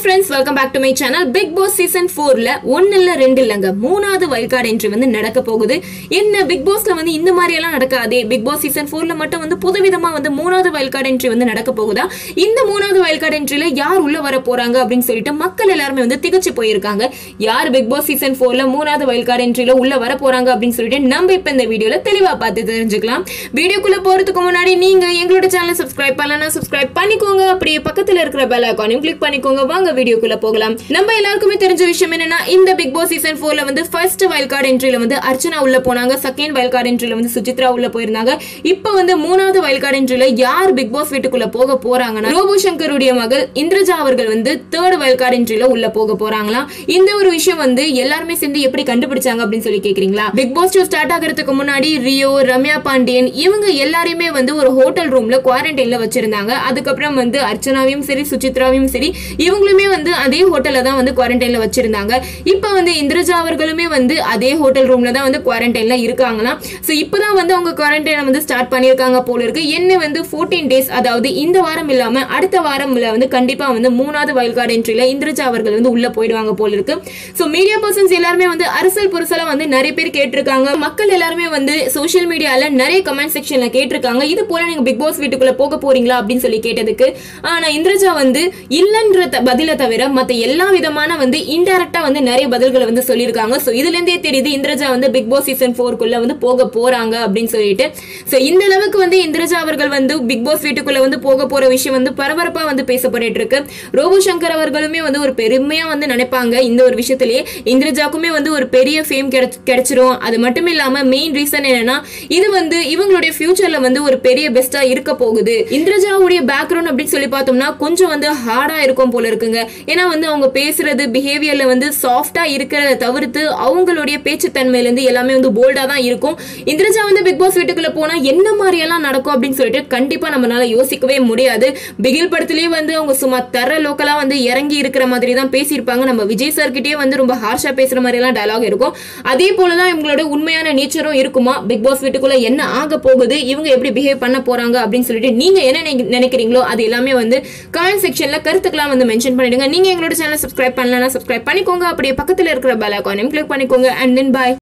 friends welcome back to my channel Bigg Boss season ஃபோர்ல ஒன்னு இல்ல ரெண்டு இல்லங்க மூணாவது வைல்ட் என்ட்ரி வந்து நடக்க போகுது என்ன பிக் பாஸ்ல வந்து இந்த மாதிரி எல்லாம் நடக்காதே பிக் பாஸ் சீசன் ஃபோர்ல மட்டும் வந்து புதுவிதமா வந்து மூணாவது வைல்ட் என்ட்ரி வந்து நடக்க போகுதா இந்த மூணாவது வைல்ட் என்ட்ரில யார் உள்ள வர போறாங்க அப்படின்னு சொல்லிட்டு மக்கள் எல்லாருமே வந்து திகச்சு போயிருக்காங்க யார் பிக் பாஸ் சீசன் ஃபோர்ல மூணாவது வைல்ட் என்ட்ரில உள்ள வர போறாங்க அப்படின்னு சொல்லிட்டு நம்ம இப்ப இந்த வீடியோல தெளிவா பார்த்து தெரிஞ்சுக்கலாம் வீடியோக்குள்ள போறதுக்கு முன்னாடி நீங்க எங்களோட சேனல் சப்ஸ்கிரைப் பண்ணலன்னா சப்ஸ்கிரைப் பண்ணிக்கோங்க அப்படியே பக்கத்துல இருக்கிற பெல் ஐக்கானையும் கிளிக் பண்ணிக்கோங்க வாங்க வீடியோக்குள்ள போகலாம் நம்ம எல்லாருக்குமே தெரிஞ்ச விஷயம் என்னன்னா இந்த பிக் பாஸ் சீசன் ஃபோர்ல வந்து ஃபர்ஸ்ட் வைல்ட் கார்டு என்ட்ரில வந்து அர்ச்சனா உள்ள போனாங்க செகண்ட் வைல்ட் கார்டு என்ட்ரில வந்து சுசித்ரா உள்ள போயிருந்தாங்க இப்போ வந்து மூணாவது வைல்ட் கார்டு என்ட்ரில யார் பிக் பாஸ் வீட்டுக்குள்ள போக போறாங்கன்னா ரோபோ சங்கருடைய மகள் இந்திரஜா அவர்கள் வந்து தேர்ட் வைல்ட் கார்டு என்ட்ரில உள்ள போக போறாங்களாம் இந்த ஒரு விஷயம் வந்து எல்லாருமே சேர்ந்து எப்படி கண்டுபிடிச்சாங்க அப்படின்னு சொல்லி கேக்குறீங்களா பிக் பாஸ் ஷோ ஸ்டார்ட் ஆகிறதுக்கு முன்னாடி ரியோ ரம்யா பாண்டியன் இவங்க எல்லாரையுமே வந்து ஒரு ஹோட்டல் ரூம்ல குவாரண்டைன்ல வச்சிருந்தாங்க அதுக்கப்புறம் வந்து அர்ச்சனாவையும் சரி சுசித்ராவையும் சரி இவங்களுமே வந்து அதே ஹோட்டல்ல தான் வந்து குவாரண்டைன்ல வச்சிருந்தாங்க இப்போ வந்து இந்திரஜா அவர்களுமே வந்து அதே ஹோட்டல் ரூம்ல தான் வந்து குவாரண்டைன்ல இருக்காங்களாம் ஸோ இப்போதான் வந்து அவங்க குவாரண்டைனை வந்து ஸ்டார்ட் பண்ணியிருக்காங்க போல இருக்கு என்ன வந்து ஃபோர்டீன் டேஸ் அதாவது இந்த வாரம் இல்லாம அடுத்த வாரம்ல வந்து கண்டிப்பா வந்து மூணாவது வைல்ட் கார்டு என்ட்ரில இந்திரஜா அவர்கள் வந்து உள்ள போயிடுவாங்க போல இருக்கு ஸோ மீடியா பர்சன்ஸ் எல்லாருமே வந்து அரசல் புரசலா வந்து நிறைய பேர் கேட்டிருக்காங்க மக்கள் எல்லாருமே வந்து சோஷியல் மீடியால நிறைய கமெண்ட் செக்ஷன்ல கேட்டிருக்காங்க இது போல நீங்க பிக் பாஸ் வீட்டுக்குள்ள போக போறீங்களா அப்படின்னு சொல்லி கேட்டதுக்கு ஆனா இந்திரஜா வந்து இல்லன்ற த- பதில தவிர மத்த எல்லா விதமான வந்து இன்டைரக்டா வந்து நிறைய பதில்களை வந்து சொல்லியிருக்காங்க ஸோ இதுல இருந்தே தெரியுது இந்திரஜா வந்து பிக் பாஸ் சீசன் ஃபோர்க்குள்ள வந்து போக போறாங்க அப்படின்னு சொல்லிட்டு ஸோ இந்த அளவுக்கு வந்து இந்திரஜா அவர்கள் வந்து பிக் பாஸ் வீட்டுக்குள்ள வந்து போக போற விஷயம் வந்து பரபரப்பா வந்து பேசப்பட்டு இருக்கு ரோபோ சங்கர் அவர்களுமே வந்து ஒரு பெருமையா வந்து நினைப்பாங்க இந்த ஒரு விஷயத்திலேயே இந்திரஜாக்குமே வந்து ஒரு பெரிய ஃபேம் கிடைச்சிரும் அது மட்டும் இல்லாம மெயின் ரீசன் என்னன்னா இது வந்து இவங்களுடைய ஃபியூச்சர்ல வந்து ஒரு பெரிய பெஸ்டா இருக்க போகுது இந்திரஜாவுடைய பேக்ரவுண்ட் அப்படின்னு சொல்லி பார்த்தோம்னா கொஞ்சம் வந்து ஹார்டா இருக்கும் போல இருக்குங்க ஏன்னா வந்து அவங்க பேசுறது பிஹேவியர்ல வந்து சாஃப்டா இருக்கிறத தவிர்த்து அவங்களுடைய பேச்சுத்தன்மையில இருந்து எல்லாமே வந்து போல்டா தான் இருக்கும் இந்திரஜா வந்து பிக் பாஸ் வீட்டுக்குள்ள போனா என்ன மாதிரி எல்லாம் நடக்கும் அப்படின்னு சொல்லிட்டு கண்டிப்பா நம்மளால யோசிக்கவே முடியாது பிகில் படத்திலேயே வந்து அவங்க சும்மா தர லோக்கலா வந்து இறங்கி இருக்கிற மாதிரி தான் பேசியிருப்பாங்க நம்ம விஜய் சார் கிட்டயே வந்து ரொம்ப ஹார்ஷா பேசுற மாதிரி எல்லாம் டயலாக் இருக்கும் அதே போலதான் இவங்களோட உண்மையான நேச்சரும் இருக்குமா பிக் பாஸ் வீட்டுக்குள்ள என்ன ஆக போகுது இவங்க எப்படி பிஹேவ் பண்ண போறாங்க அப்படின்னு சொல்லிட்டு நீங்க என்ன நினை- நினைக்கிறீங்களோ அது எல்லாமே வந்து கமெண்ட் செக்ஷன்ல கருத்துக்கெல்லாம் வந்து மென்ஷன் பண்ணிடுங்க நீங்க எங்களோட சேனல் சப்ஸ்கிரைப் பண்ணலன்னா சப்ஸ்கிரைப் பண்ணிக்கோங்க அப்படியே பக்கத்துல இருக்கிற பெல் ஐக்கானையும் கிளிக் பண்ணிக்கோங்க அண்ட் தென் பாய்